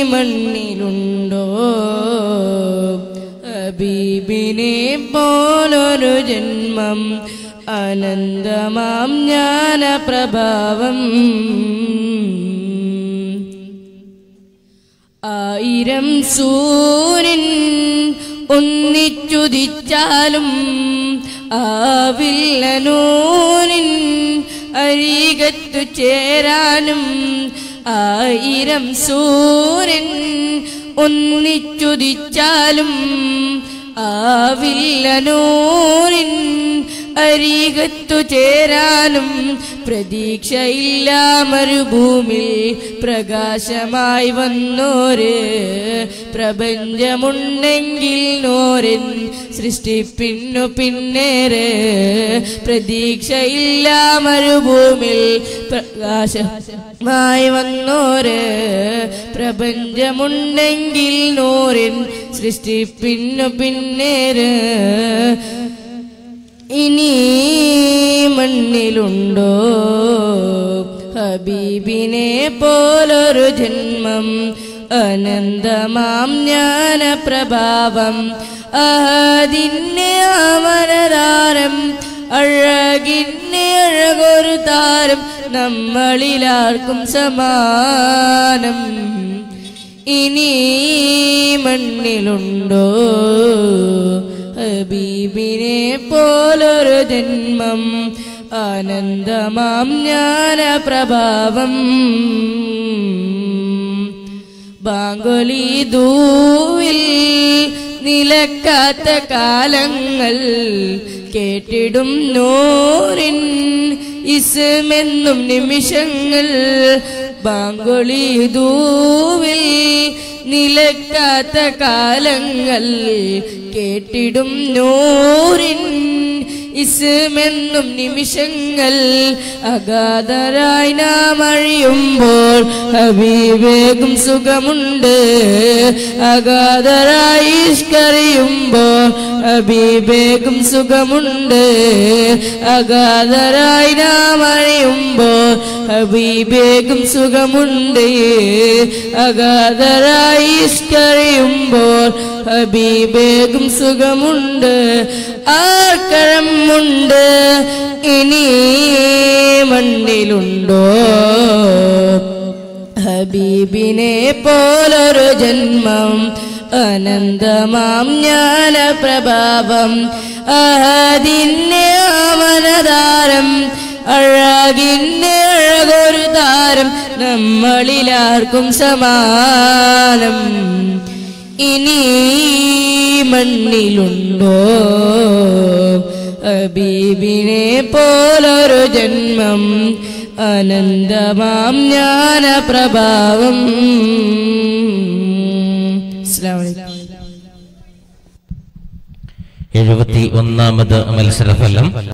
മണ്ണിലുണ്ടോ ഹബീബിനെ പോലൊരു ജന്മം അനന്തമാം ജ്ഞാനപ്രഭാവം ആയിരം സൂര്യൻ ഒന്നിച്ചുദിച്ചാലും ആവില്ല നൂനിൻ അരികത്തു ചേരാനും ആയിരം സൂര്യൻ ഒന്നിച്ചുദിച്ചാലും ആവില്ല നൂറിൻ അരികത്തു ചേരാനും പ്രതീക്ഷയില്ല മരുഭൂമിൽ പ്രകാശമായി വന്നോര് പ്രപഞ്ചമുണ്ടെങ്കിൽ നോരൻ സൃഷ്ടിപ്പിന്നു പിന്നേര് പ്രതീക്ഷയില്ല മരുഭൂമിൽ പ്രകാശമായി വന്നോര് പ്രപഞ്ചമുണ്ടെങ്കിൽ നോരൻ സൃഷ്ടിപ്പിന്നു പിന്നേര് ഇനി മണ്ണിലുണ്ടോ ഹബീബിനെ പോലൊരു ജന്മം അനന്തമാം ജ്ഞാനപ്രഭാവം അഹദിന്റെ അമരതാരം അഴകിന്റെ അഴകൊരു താരം നമ്മളിലാർക്കും സമാനം ഇനി മണ്ണിലുണ്ടോ ഹബീബിനെ പോലൊരു ജന്മം ആനന്ദമാം ജ്ഞാനപ്രഭാവം ബാങ്കൊലി ദൂവിൽ നിലക്കാത്ത കാലങ്ങൾ കേട്ടിടും നോരിൻ ഇസ്മെന്നും നിമിഷങ്ങൾ ബാങ്കൊളി ദൂവിൽ നിലക്കാത്ത കാലങ്ങൾ കേട്ടിടും നൂറിൻ ഇസ്മെന്നും നിമിഷങ്ങൾ അഗാധരായി നാം അഴിയുമ്പോൾ ഹബീബേകും സുഖമുണ്ട് അഗാധരായി ഇഷ്കറിയുമ്പോൾ ഹബീബേകും സുഖമുണ്ട് അഗാധരായി നാം അഴിയുമ്പോൾ ഹബീബേകും സുഖമുണ്ട് അഗാധരായി ഇഷ്കറിയുമ്പോൾ ഹബീബേകും സുഖമുണ്ട് ആർക്കഴമുണ്ട് ഇനി മണ്ണിലുണ്ടോ ഹബീബിനെ പോലൊരു ജന്മം അനന്തമാം ജ്ഞാനപ്രഭാവം അഹദിന്റെ ആമനതാരം അഴകിന്റെ അഴകൊരു താരം നമ്മളിലാർക്കും സമാനം ഇനി മണ്ണിലുണ്ടോ ഹബീബിനെ പോലൊരു ജന്മം അനന്തമാം ജ്ഞാനപ്രഭാവം അസ്സലാമു അലൈക്കും എഴുപത്തി ഒന്നാമത് മത്സരഫലം